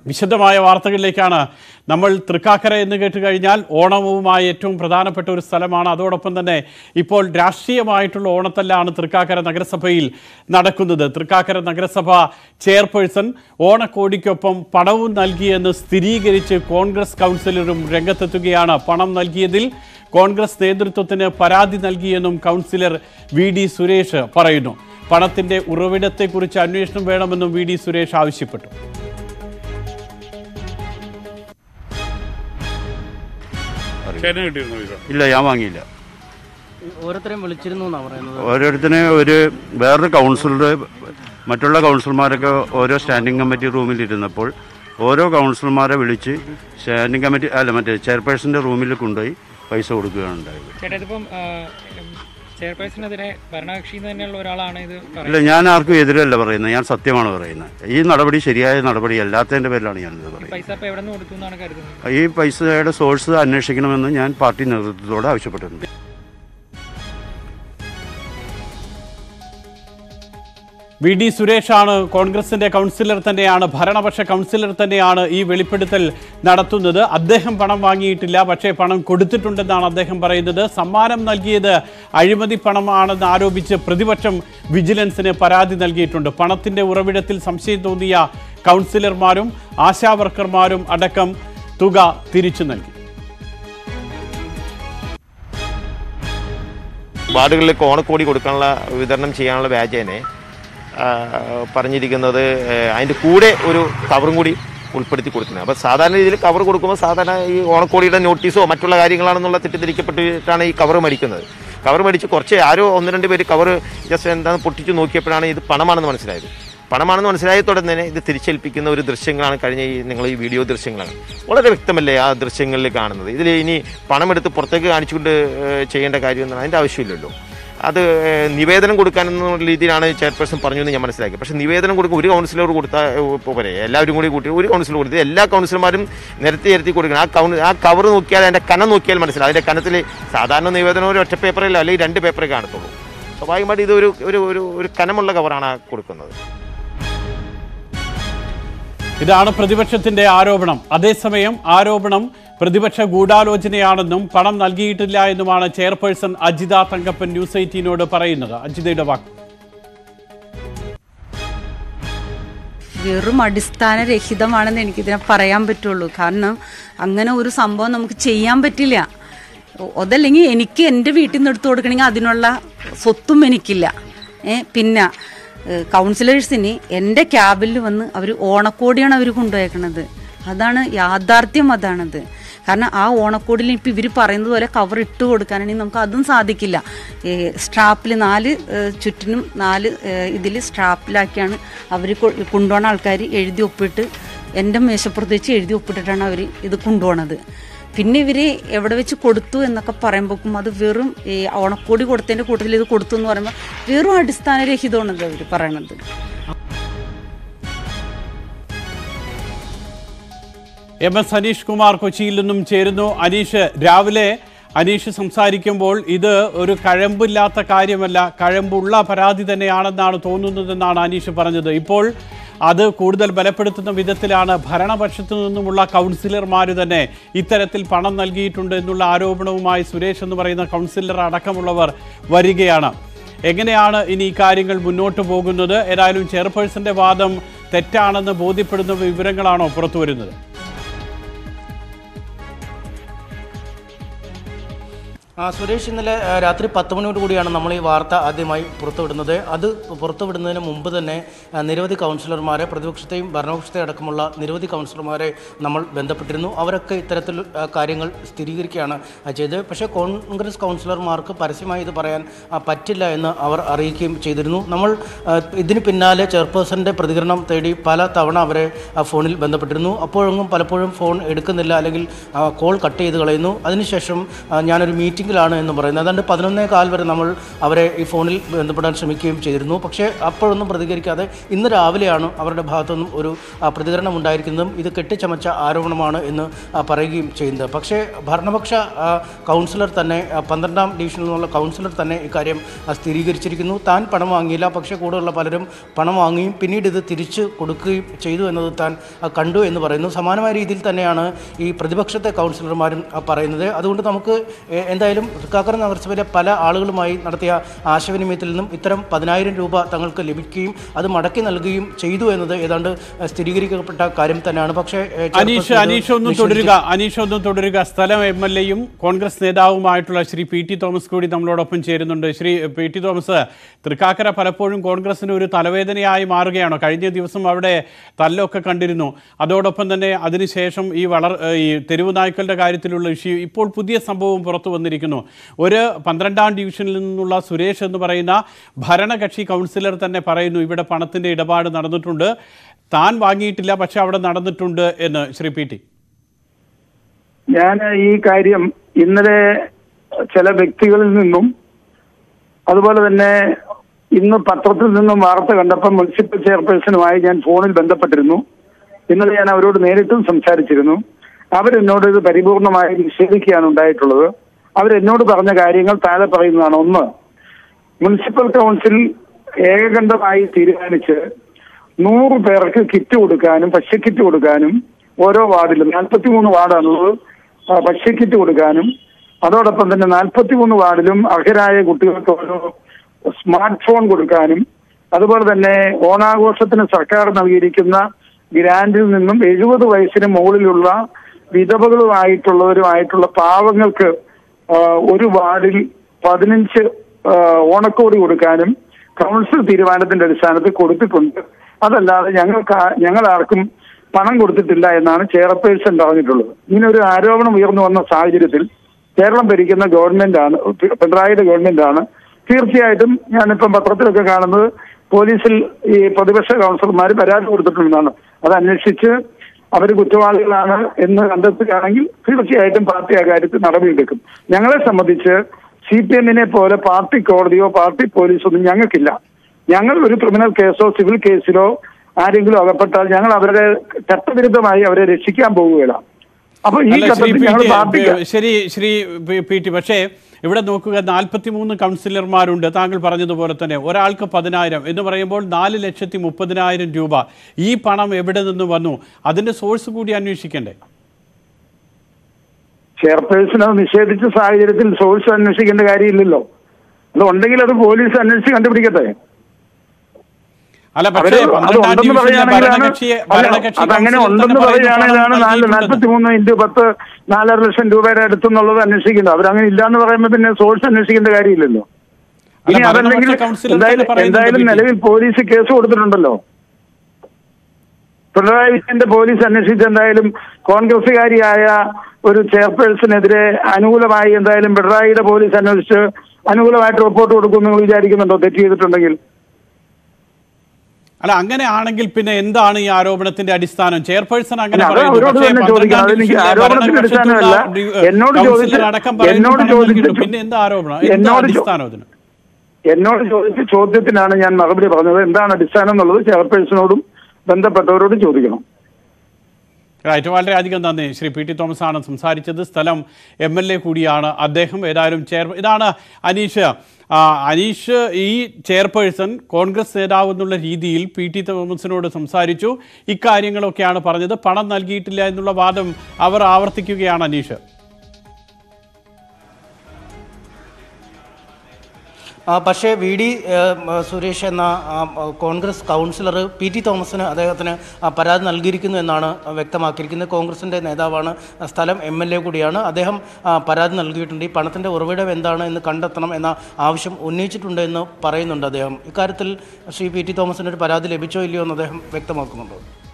വിശദമായ വാർത്തകളിലേക്കാണ് നമ്മൾ തൃക്കാക്കര എന്ന് കേട്ട് കഴിഞ്ഞാൽ ഓണവുമായി ഏറ്റവും പ്രധാനപ്പെട്ട ഒരു സ്ഥലമാണ് അതോടൊപ്പം തന്നെ ഇപ്പോൾ രാഷ്ട്രീയമായിട്ടുള്ള ഓണത്തല്ലാണ് തൃക്കാക്കര നഗരസഭയിൽ നടക്കുന്നത് തൃക്കാക്കര നഗരസഭ ചെയർപേഴ്സൺ ഓണക്കോടിക്കൊപ്പം പണവും നൽകിയെന്ന് സ്ഥിരീകരിച്ച് കോൺഗ്രസ് കൗൺസിലറും രംഗത്തെത്തുകയാണ് പണം നൽകിയതിൽ കോൺഗ്രസ് നേതൃത്വത്തിന് പരാതി നൽകിയെന്നും കൗൺസിലർ വി ഡി സുരേഷ് പറയുന്നു പണത്തിന്റെ ഉറവിടത്തെക്കുറിച്ച് അന്വേഷണം വേണമെന്നും വി ഡി സുരേഷ് ആവശ്യപ്പെട്ടു ചേട്ടന് കിട്ടിയിരുന്നോ പൈസ ഇല്ല ഞാൻ വാങ്ങിയില്ല ഓരോരുത്തരെയും വിളിച്ചിരുന്നു എന്നാണ് പറയുന്നത് ഓരോരുത്തരെ ഒരു വേറൊരു കൗൺസിലർ മറ്റുള്ള കൗൺസിലർമാരൊക്കെ ഓരോ സ്റ്റാൻഡിംഗ് കമ്മിറ്റി റൂമിൽ ഇരുന്നപ്പോൾ ഓരോ കൗൺസിലർമാരെ വിളിച്ച് സ്റ്റാൻഡിംഗ് കമ്മിറ്റി അല്ല മറ്റേ ചെയർപേഴ്സൻ്റെ റൂമിൽ കൊണ്ടുപോയി പൈസ കൊടുക്കുകയാണ് ഉണ്ടായത് ചേട്ടാ ഇതിപ്പം ചെയർപേഴ്സണെതിരെ ഭരണകക്ഷിയിൽ നിന്ന് തന്നെയുള്ള ഒരാളാണ് ഇത് പറയുന്നത് ഇല്ല ഞാൻ ആർക്കും എതിരല്ല പറയുന്നത് ഞാൻ സത്യമാണ് പറയുന്നത് ഈ നടപടി ശരിയായ നടപടി അല്ലാത്തതിൻ്റെ പേരിലാണ് ഞാനിത് പറയുന്നത് പൈസ ഇപ്പം എവിടെ നിന്ന് കൊടുത്തു എന്നാണ് കരുതുന്നത് ഈ പൈസയുടെ സോഴ്സ് അന്വേഷിക്കണമെന്ന് ഞാൻ പാർട്ടി നേതൃത്വത്തോട് ആവശ്യപ്പെട്ടിട്ടുണ്ട് വി ഡി സുരേഷാണ് കോൺഗ്രസിന്റെ കൗൺസിലർ തന്നെയാണ് ഭരണപക്ഷ കൗൺസിലർ തന്നെയാണ് ഈ വെളിപ്പെടുത്തൽ നടത്തുന്നത് അദ്ദേഹം പണം വാങ്ങിയിട്ടില്ല പക്ഷേ പണം കൊടുത്തിട്ടുണ്ടെന്നാണ് അദ്ദേഹം പറയുന്നത് സമ്മാനം നൽകിയത് അഴിമതി പണമാണെന്ന് ആരോപിച്ച് പ്രതിപക്ഷം വിജിലൻസിന് പരാതി നൽകിയിട്ടുണ്ട് പണത്തിന്റെ ഉറവിടത്തിൽ സംശയം തോന്നിയ കൗൺസിലർമാരും ആശാവർക്കർമാരും അടക്കം തുക തിരിച്ചു നൽകി വാർഡുകളിലേക്ക് ഓണക്കോടി കൊടുക്കാനുള്ള വിതരണം ചെയ്യാനുള്ള വ്യാജേനെ ആ, പറഞ്ഞിരിക്കുന്നത് ഏഹ്, അതിൻ്റെ കൂടെ ഒരു കവറും കൂടി ഉൾപ്പെടുത്തി കൊടുക്കുന്നത് അപ്പോൾ സാധാരണ രീതിയിൽ കവർ കൊടുക്കുമ്പോൾ സാധാരണ ഈ ഓണക്കോടിയുടെ നോട്ടീസോ മറ്റുള്ള കാര്യങ്ങളാണെന്നുള്ള തെറ്റിദ്ധരിക്കപ്പെട്ടിട്ടാണ് ഈ കവർ മേടിക്കുന്നത് കവർ മേടിച്ച് കുറച്ച് ആരോ ഒന്ന് രണ്ട് പേര് കവർ ജസ്റ്റ് എന്താണെന്ന് പൊട്ടിച്ച് നോക്കിയപ്പോഴാണ് ഇത് പണമാണെന്ന് മനസ്സിലായത് പണമാണെന്ന് മനസ്സിലായതോടെ തന്നെ ഇത് തിരിച്ചേൽപ്പിക്കുന്ന ഒരു ദൃശ്യങ്ങളാണ് കഴിഞ്ഞ ഈ നിങ്ങൾ ഈ വീഡിയോ ദൃശ്യങ്ങളാണ് വളരെ വ്യക്തമല്ലേ ആ ദൃശ്യങ്ങളിൽ കാണുന്നത് ഇതിൽ ഇനി പണമെടുത്ത് പുറത്തേക്ക് കാണിച്ചുകൊണ്ട് ഏഹ്, ചെയ്യേണ്ട കാര്യമൊന്നും അതിൻ്റെ ആവശ്യമില്ലല്ലോ അത് ഏഹ്, നിവേദനം കൊടുക്കാനെന്നുള്ള രീതിയിലാണ് ചെയർപേഴ്സൺ പറഞ്ഞു എന്ന് ഞാൻ മനസ്സിലാക്കി പക്ഷേ നിവേദനം കൊടുക്കും ഒരു കൗൺസിലർ കൊടുത്താൽ ഇപ്പോൾ പോരെ എല്ലാവരും കൂടി കൂട്ടി ഒരു കൗൺസിലർ കൊടുത്ത് എല്ലാ കൗൺസിലർമാരും നിരത്തി നിരത്തി കൊടുക്കണം ആ കൗൺ ആ കവർ നോക്കിയാൽ അതിൻ്റെ കനം നോക്കിയാൽ മനസ്സിലാവും അതിൻ്റെ കനത്തിൽ സാധാരണ നിവേദനം ഒരു ഒറ്റ പേപ്പറിലോ അല്ലെങ്കിൽ രണ്ട് പേപ്പറേ കാണത്തുള്ളൂ സ്വാഭാവികമായിട്ട് ഇത് ഒരു ഒരു ഒരു ഒരു കനമുള്ള കവറാണ് ആ കൊടുക്കുന്നത് ഇതാണ് പ്രതിപക്ഷത്തിന്റെ ആരോപണം അതേസമയം ആരോപണം പ്രതിപക്ഷ ഗൂഢാലോചനയാണെന്നും പണം നൽകിയിട്ടില്ല എന്നുമാണ് ചെയർപേഴ്സൺ അജിത തങ്കപ്പൻ ന്യൂസ് എയ്റ്റീനോട് പറയുന്നത് അജിതയുടെ വാക്ക് വെറും അടിസ്ഥാനരഹിതമാണെന്ന് എനിക്കിതിനെ പറയാൻ പറ്റുള്ളൂ കാരണം അങ്ങനെ ഒരു സംഭവം നമുക്ക് ചെയ്യാൻ പറ്റില്ല ഒ- അതല്ലെങ്കിൽ എനിക്ക് എൻ്റെ വീട്ടിൽ നിന്ന് എടുത്തു കൊടുക്കണമെങ്കിൽ അതിനുള്ള സ്വത്തും എനിക്കില്ല ഏ പിന്നെ ഏഹ്, കൗൺസിലേഴ്സിന് എൻ്റെ ക്യാബിൽ വന്ന് അവർ ഓണക്കോടിയാണ് അവർ കൊണ്ടുപോയേക്കണത് അതാണ് യാഥാർത്ഥ്യം അതാണത് കാരണം ആ ഓണക്കോടിൽ ഇപ്പം ഇവർ പറയുന്നത് പോലെ കവർ ഇട്ട് കൊടുക്കാനാണെങ്കിൽ നമുക്ക് അതും സാധിക്കില്ല സ്ട്രാപ്പിൽ നാല് ഏഹ്, ചുറ്റിനും നാല് ഇതിൽ സ്ട്രാപ്പിലാക്കിയാണ് അവർ കൊണ്ടുപോകുന്ന ആൾക്കാർ എഴുതി ഒപ്പിട്ട് എൻ്റെ മേശപ്പുറത്ത് വെച്ച് എഴുതി ഒപ്പിട്ടിട്ടാണ് അവർ ഇത് കൊണ്ടുപോകണത് പിന്നെ ഇവർ എവിടെ വെച്ച് കൊടുത്തു എന്നൊക്കെ പറയുമ്പോഴേക്കും അത് വെറും ഈ ഓണക്കോടി കൊടുത്തതിൻ്റെ കൂട്ടത്തിൽ ഇത് കൊടുത്തു എന്ന് പറയുമ്പോൾ വെറും അടിസ്ഥാനരഹിതമാണത് അവർ പറയണത് എം എസ് അനീഷ് കുമാർ കൊച്ചിയിൽ നിന്നും ചേരുന്നു അനീഷ് രാവിലെ അനീഷ് സംസാരിക്കുമ്പോൾ ഇത് ഒരു കഴമ്പില്ലാത്ത കാര്യമല്ല കഴമ്പുള്ള പരാതി തന്നെയാണെന്നാണ് തോന്നുന്നതെന്നാണ് അനീഷ് പറഞ്ഞത് ഇപ്പോൾ അത് കൂടുതൽ ബലപ്പെടുത്തുന്ന വിധത്തിലാണ് ഭരണപക്ഷത്തു നിന്നുമുള്ള കൗൺസിലർമാർ തന്നെ ഇത്തരത്തിൽ പണം നൽകിയിട്ടുണ്ട് എന്നുള്ള ആരോപണവുമായി സുരേഷ് എന്ന് പറയുന്ന കൗൺസിലർ അടക്കമുള്ളവർ വരികയാണ് എങ്ങനെയാണ് ഇനി ഈ കാര്യങ്ങൾ മുന്നോട്ട് പോകുന്നത് ഏതായാലും ചെയർപേഴ്സന്റെ വാദം തെറ്റാണെന്ന് ബോധ്യപ്പെടുന്ന വിവരങ്ങളാണോ പുറത്തു വരുന്നത് ആ സുരേഷ് ഇന്നലെ ആ, രാത്രി പത്ത് മണിയോട് കൂടിയാണ് നമ്മൾ ഈ വാർത്ത ആദ്യമായി പുറത്തുവിടുന്നത് അത് പുറത്തുവിടുന്നതിന് മുമ്പ് തന്നെ ആ, നിരവധി കൗൺസിലർമാരെ പ്രതിപക്ഷത്തെയും ഭരണപക്ഷത്തെയും അടക്കമുള്ള നിരവധി കൗൺസിലർമാരെ നമ്മൾ ബന്ധപ്പെട്ടിരുന്നു അവരൊക്കെ ഇത്തരത്തിൽ ആ, കാര്യങ്ങൾ സ്ഥിരീകരിക്കുകയാണ് ആ, ചെയ്തത് പക്ഷേ കോൺഗ്രസ് കൗൺസിലർമാർക്ക് പരസ്യമായി ഇത് പറയാൻ ആ, പറ്റില്ല എന്ന് അവർ അറിയിക്കുകയും ചെയ്തിരുന്നു നമ്മൾ ആ, ഇതിന് പിന്നാലെ ചെയർപേഴ്സൻ്റെ പ്രതികരണം തേടി പല തവണ അവരെ ആ, ഫോണിൽ ബന്ധപ്പെട്ടിരുന്നു അപ്പോഴൊന്നും പലപ്പോഴും ഫോൺ എടുക്കുന്നില്ല അല്ലെങ്കിൽ ആ, കോൾ കട്ട് ചെയ്ത് കളയുന്നു അതിനുശേഷം ആ, ഞാനൊരു മീറ്റിംഗ് മീറ്റിംഗിലാണ് എന്ന് പറയുന്നത് ഏതാണ്ട് പതിനൊന്നേ കാൽ വരെ നമ്മൾ അവരെ ഈ ഫോണിൽ ബന്ധപ്പെടാൻ ശ്രമിക്കുകയും ചെയ്തിരുന്നു പക്ഷേ അപ്പോഴൊന്നും പ്രതികരിക്കാതെ ഇന്ന് രാവിലെയാണ് അവരുടെ ഭാഗത്തുനിന്നും ഒരു ആ, പ്രതികരണം ഉണ്ടായിരിക്കുന്നതും ഇത് കെട്ടിച്ചമച്ച ആരോപണമാണ് എന്ന് ആ, പറയുകയും ചെയ്യുന്നത് പക്ഷേ ഭരണപക്ഷ ആ, കൗൺസിലർ തന്നെ ആ, പന്ത്രണ്ടാം ഡിവിഷനിൽ നിന്നുള്ള കൗൺസിലർ തന്നെ ഇക്കാര്യം ആ, സ്ഥിരീകരിച്ചിരിക്കുന്നു താൻ പണം വാങ്ങിയില്ല പക്ഷേ കൂടെയുള്ള പലരും പണം വാങ്ങിയും പിന്നീട് ഇത് തിരിച്ച് കൊടുക്കുകയും ചെയ്തു എന്നത് താൻ ആ, കണ്ടു എന്ന് പറയുന്നു സമാനമായ രീതിയിൽ തന്നെയാണ് ഈ പ്രതിപക്ഷത്തെ കൗൺസിലർമാരും ആ, പറയുന്നത് അതുകൊണ്ട് നമുക്ക് എ- എന്തായാലും തൃക്കാക്കര നഗരസഭയിലെ പല ആളുകളുമായി നടത്തിയ ആശയവിനിമയത്തിൽ നിന്നും ഇത്തരം പതിനായിരം രൂപ തങ്ങൾക്ക് ലഭിക്കുകയും അത് മടക്കി നൽകുകയും ചെയ്തു എന്നത് ഏതാണ്ട് ആ, സ്ഥിരീകരിക്കപ്പെട്ട കാര്യം തന്നെയാണ് പക്ഷേ ഏ, അനീഷ് ചെറുപ്പത്തിൽ ഇത് അനീഷ് ഒന്നും നിഷേധിച്ചു. തുടരുക അനീഷ് ഒന്നും തുടരുക സ്ഥലം എം എൽ എയും കോൺഗ്രസ് നേതാവുമായിട്ടുള്ള ശ്രീ പി ടി തോമസ് കൂടി നമ്മളോടൊപ്പം ചേരുന്നുണ്ട് ശ്രീ പി ടി തോമസ് തൃക്കാക്കര പലപ്പോഴും കോൺഗ്രസിന് ഒരു തലവേദനയായി മാറുകയാണോ കഴിഞ്ഞ ദിവസം അവിടെ തല്ലൊക്കെ കണ്ടിരുന്നു അതോടൊപ്പം തന്നെ അതിനുശേഷം ഈ വളർ ഈ തെരുവ് നായ്ക്കളുടെ കാര്യത്തിലുള്ള ഇഷ്യൂ ഇപ്പോൾ പുതിയ സംഭവം പുറത്തു വന്നിരിക്കുന്നു ഒരു പന്ത്രണ്ടാം ഡിവിഷനിൽ നിന്നുള്ള സുരേഷ് എന്ന് പറയുന്ന ഭരണകക്ഷി കൗൺസിലർ തന്നെ പറയുന്നു ഇവിടെ പണത്തിന്റെ ഇടപാട് നടന്നിട്ടുണ്ട് താൻ വാങ്ങിയിട്ടില്ല പക്ഷെ അവിടെ നടന്നിട്ടുണ്ട് എന്ന് ശ്രീ പി ടി ഞാൻ ഈ കാര്യം ഇന്നലെ ചില വ്യക്തികളിൽ നിന്നും അതുപോലെ തന്നെ ഇന്ന് പത്രത്തിൽ നിന്നും വാർത്ത കണ്ടപ്പോൾ മുനിസിപ്പൽ ചെയർപേഴ്സണുമായി ഞാൻ ഫോണിൽ ബന്ധപ്പെട്ടിരുന്നു ഇന്നലെ ഞാൻ അവരോട് നേരിട്ടും സംസാരിച്ചിരുന്നു അവരെന്നോട് ഇത് പരിപൂർണമായി നിഷേധിക്കുകയാണ് ഉണ്ടായിട്ടുള്ളത് അവരെന്നോട് പറഞ്ഞ കാര്യങ്ങൾ താഴെ പറയുന്നതാണ് ഒന്ന് മുനിസിപ്പൽ കൗൺസിൽ ഏകകണ്ഠമായി തീരുമാനിച്ച് നൂറ് പേർക്ക് കിറ്റ് കൊടുക്കാനും ഭക്ഷ്യക്കിറ്റ് കൊടുക്കാനും ഓരോ വാർഡിലും നാൽപ്പത്തിമൂന്ന് വാർഡാണുള്ളത് ആ, ഭക്ഷ്യക്കിറ്റ് കൊടുക്കാനും അതോടൊപ്പം തന്നെ നാൽപ്പത്തിമൂന്ന് വാർഡിലും അർഹരായ കുട്ടികൾക്ക് ഓരോ സ്മാർട്ട് ഫോൺ കൊടുക്കാനും അതുപോലെ തന്നെ ഓണാഘോഷത്തിന് സർക്കാർ നൽകിയിരിക്കുന്ന ഗ്രാൻഡിൽ നിന്നും എഴുപത് വയസ്സിന് മുകളിലുള്ള വിധവകളുമായിട്ടുള്ളവരുമായിട്ടുള്ള പാവങ്ങൾക്ക് ആ, ഒരു വാർഡിൽ പതിനഞ്ച് ആ, ഓണക്കോടി കൊടുക്കാനും കൗൺസിൽ തീരുമാനത്തിന്റെ അടിസ്ഥാനത്തിൽ കൊടുത്തിട്ടുണ്ട് അതല്ലാതെ ഞങ്ങൾക്ക് ആ- ഞങ്ങൾ ആർക്കും പണം കൊടുത്തിട്ടില്ല എന്നാണ് ചെയർപേഴ്സൺ പറഞ്ഞിട്ടുള്ളത് ഇങ്ങനെ ഒരു ആരോപണം ഉയർന്നു വന്ന സാഹചര്യത്തിൽ കേരളം ഭരിക്കുന്ന ഗവൺമെന്റ് ആണ് പിണറായിയുടെ ഗവൺമെന്റ് ആണ് തീർച്ചയായിട്ടും ഞാനിപ്പം പത്രത്തിലൊക്കെ കാണുന്നത് പോലീസിൽ ഈ പ്രതിപക്ഷ കൗൺസിലർമാർ പരാതി കൊടുത്തിട്ടുണ്ടെന്നാണ് അത് അന്വേഷിച്ച് അവർ കുറ്റവാളികളാണ് എന്ന് കണ്ടെത്തുകയാണെങ്കിൽ തീർച്ചയായിട്ടും പാർട്ടി ആ കാര്യത്തിൽ നടപടിയെടുക്കും ഞങ്ങളെ സംബന്ധിച്ച് സി പി എമ്മിനെ പോലെ പാർട്ടി കോടതിയോ പാർട്ടി പോലീസോ ഒന്നും ഞങ്ങൾക്കില്ല ഞങ്ങൾ ഒരു ക്രിമിനൽ കേസോ സിവിൽ കേസിലോ ആരെങ്കിലും അകപ്പെട്ടാൽ ഞങ്ങൾ അവരുടെ ചട്ടവിരുദ്ധമായി അവരെ രക്ഷിക്കാൻ പോവുകയില്ല അപ്പൊ ഈ അല്ല ശ്രീ ഘട്ടത്തിൽ പി ഞങ്ങൾ ടി, പാർട്ടിക്ക് ശരി ശ്രീ പി- പി ടി പക്ഷേ ഇവിടെ നോക്കുക നാൽപ്പത്തിമൂന്ന് കൗൺസിലർമാരുണ്ട് താങ്കൾ പറഞ്ഞതുപോലെ തന്നെ ഒരാൾക്ക് പതിനായിരം എന്ന് പറയുമ്പോൾ നാല് ലക്ഷത്തി മുപ്പതിനായിരം രൂപ ഈ പണം എവിടെ നിന്ന് വന്നു അതിന്റെ സോഴ്സ് കൂടി അന്വേഷിക്കണ്ടേ ചെയർപേഴ്സൺ അത് നിഷേധിച്ച സാഹചര്യത്തിൽ സോഴ്സ് അന്വേഷിക്കേണ്ട കാര്യമില്ലല്ലോ അത് ഉണ്ടെങ്കിൽ അത് പോലീസ് അന്വേഷിച്ച് കണ്ടുപിടിക്കട്ടെ അല്ല അവര് പക്ഷേ അത് പന്ത്രണ്ടാം ഉണ്ടെന്ന് ഡിവിഷനിലെ പറയുകയാണെങ്കിലാണ് ഭരണകക്ഷിയെ അല്ല, ഭരണകക്ഷി അതങ്ങനെ കൗൺസിലർ ഉണ്ടെന്ന് തന്നെ പറയുന്നു പറയുകയാണെങ്കിലാണ് പണം നാല് നൽകിയിട്ടുണ്ടെന്ന്. നാൽപ്പത്തി മൂന്ന് ഇൻറ്റു പത്ത് നാലര ലക്ഷം രൂപയുടെ അടുത്തുന്നുള്ളത് അന്വേഷിക്കുന്നത് അവരങ്ങനെ ഇല്ലാന്ന് പറയുമ്പോൾ പിന്നെ സോഴ്സ് അന്വേഷിക്കേണ്ട കാര്യമില്ലല്ലോ അല്ല, ഇനി അതല്ലെങ്കിൽ ഭരണപക്ഷ കൗൺസിലർ തന്നെ എന്തായാലും പറയുന്നുണ്ട് എന്തായാലും ബി.ജെ.പി. നിലവിൽ പോലീസ് കേസ് കൊടുത്തിട്ടുണ്ടല്ലോ പിണറായി വിജയന്റെ പോലീസ് അന്വേഷിച്ച് എന്തായാലും കോൺഗ്രസുകാരിയായ ഒരു ചെയർപേഴ്സണെതിരെ അനുകൂലമായി എന്തായാലും പിണറായിയുടെ പോലീസ് അന്വേഷിച്ച് അനുകൂലമായിട്ട് റിപ്പോർട്ട് കൊടുക്കും നിങ്ങൾ വിചാരിക്കുന്നുണ്ടോ തെറ്റ് ചെയ്തിട്ടുണ്ടെങ്കിൽ അല്ല അങ്ങനെ ആണെങ്കിൽ പിന്നെ എന്താണ് ഈ ആരോപണത്തിന്റെ അടിസ്ഥാനം ചെയർപേഴ്സൺ അങ്ങനെ അല്ല, അത് പറയുന്നു അവരോട് പക്ഷേ തന്നെ ചോദിക്കണം. പന്ത്രണ്ടാം അതെനിക്ക് ഡിവിഷനിലെ ആരോപണത്തിന്റെ ഭരണപക്ഷത്തുള്ള അടിസ്ഥാനമല്ല. ഡി- എന്നോട് കൗൺസിലർ ചോദിച്ച് അടക്കം പറയുന്നു എന്നോട് പണം ചോദിച്ച് നൽകിയിട്ടുണ്ട്. പിന്നെ എന്താ ആരോപണം എന്താ എന്നോട് ചോ- അടിസ്ഥാനം അതിന് എന്നോട് ചോദിച്ച ചോദ്യത്തിനാണ് ഞാൻ മറുപടി പറഞ്ഞത് എന്താണ് അടിസ്ഥാനം എന്നുള്ളത് ചെയർപേഴ്സണോടും ബന്ധപ്പെട്ടവരോടും ചോദിക്കണം റൈറ്റ് വളരെയധികം നന്ദി ശ്രീ പി ടി തോമസ് ആണ് സംസാരിച്ചത് സ്ഥലം എം എൽ എ കൂടിയാണ് അദ്ദേഹം ഏതായാലും ചെയർ ഇതാണ് അനീഷ് ആ, അനീഷ് ഈ ചെയർപേഴ്സൺ കോൺഗ്രസ് നേതാവ് എന്നുള്ള രീതിയിൽ പി ടി തോമസിനോട് സംസാരിച്ചു ഇക്കാര്യങ്ങളൊക്കെയാണ് പറഞ്ഞത് പണം നൽകിയിട്ടില്ല എന്നുള്ള വാദം അവർ ആവർത്തിക്കുകയാണ് അനീഷ് ആ, പക്ഷേ വി ഡി ഏ, മ, സുരേഷ് എന്ന ആ, ആ, കോൺഗ്രസ് കൗൺസിലർ പി ടി തോമസിന് അദ്ദേഹത്തിന് ആ, പരാതി നൽകിയിരിക്കുന്നു എന്നാണ് വ്യക്തമാക്കിയിരിക്കുന്നത് കോൺഗ്രസിൻ്റെ നേതാവാണ് ആ, സ്ഥലം എം എൽ എ കൂടിയാണ് അദ്ദേഹം ആ, പരാതി നൽകിയിട്ടുണ്ട് ഈ പണത്തിൻ്റെ ഉറവിടം എന്താണ് എന്ന് കണ്ടെത്തണം എന്ന ആവശ്യം ഉന്നയിച്ചിട്ടുണ്ട് എന്ന് പറയുന്നുണ്ട് അദ്ദേഹം ഇക്കാര്യത്തിൽ ശ്രീ പി ടി തോമസിന് ഒരു പരാതി ലഭിച്ചോ ഇല്ലയോ എന്ന് അദ്ദേഹം വ്യക്തമാക്കുന്നുണ്ട്